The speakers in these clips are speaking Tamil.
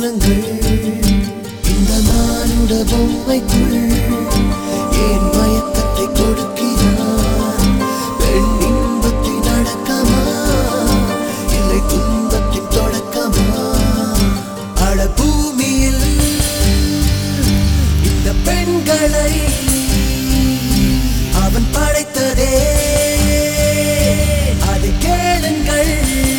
மௌனங்கள் இந்த மானுட பொம்மைக்குள் ஏன் மயக்கத்தை கொடுக்கிறான் பெண் இன்பத்தின் அடக்கமா இல்லை துன்பத்தின் தொடக்கமா அட பூமியில் இந்த பெண்களை அவன் படைத்ததே அதை கேளுங்கள்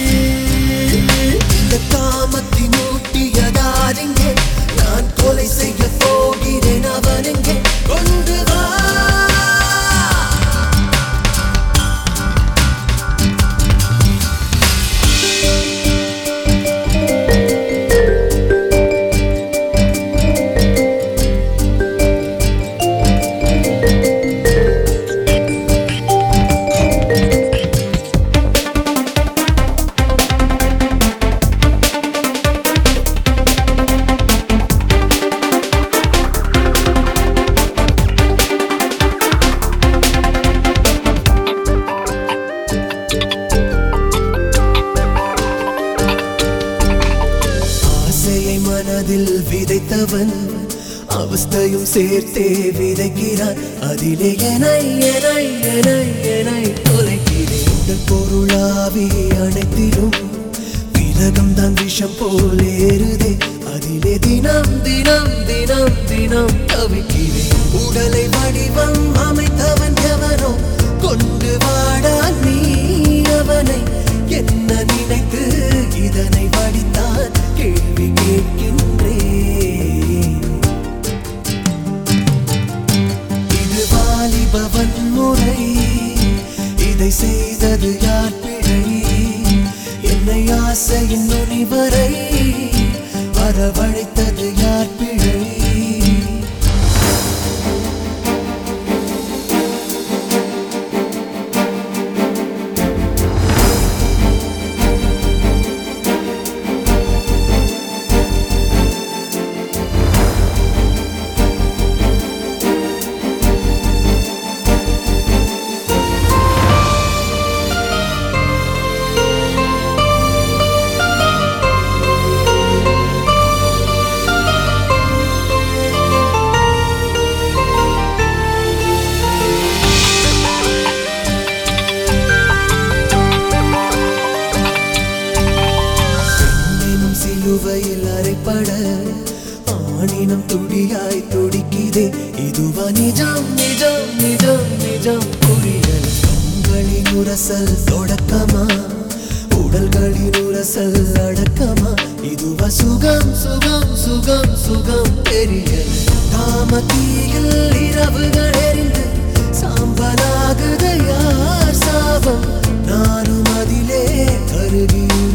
இந்த காமத்தின் ஊட்டியதாரிங்கே நான் கொலை செய்ய போகிறேன் அவனுங்கே கொண்டு வா ஆசையை மனதில் விதைத்தவன் அவஸ்தையும் சேர்த்தே விதைக்கிறான் அதிலே எனை எனை எனை எனை தொலைக்கிறேன் உடல் பொருளாவி அனைத்திலும் விலகம் தான் விஷம் போல் ஏறுதே அதிலே தினம் தினம் தினம் தினம் தவிக்கிறேன் உடலை வடிவம் அமைத்தவன் எவனோ கொண்டு வாடா நீ அவனை என்ன நினைத்து இதனை வடித்தான் கேள்வி கேட்கின்றேன் இது வாலிபவன் முறை இதை செய்தது யார் பிழை என்னை ஆசையின் நுனி வரை வரவழைத்தது யார் பிழை பெண்ணினும் சிலுவையில் அறைப்பட ஆணினம் துடியாய் துடிக்குதே இதுவா நிஜம் நிஜம் நிஜம் நிஜம் புரியல் கண்களின் உரசல் தொடக்கமா உடல்களின் உரசல் அடக்கமா இதுவா சுகம் சுகம் சுகம் சுகம் தெரியல் காமத்தீயில் இரவுகள் எரிந்து சாம்பலாகுது யார் சாபம் நானும் அதிலே கருகி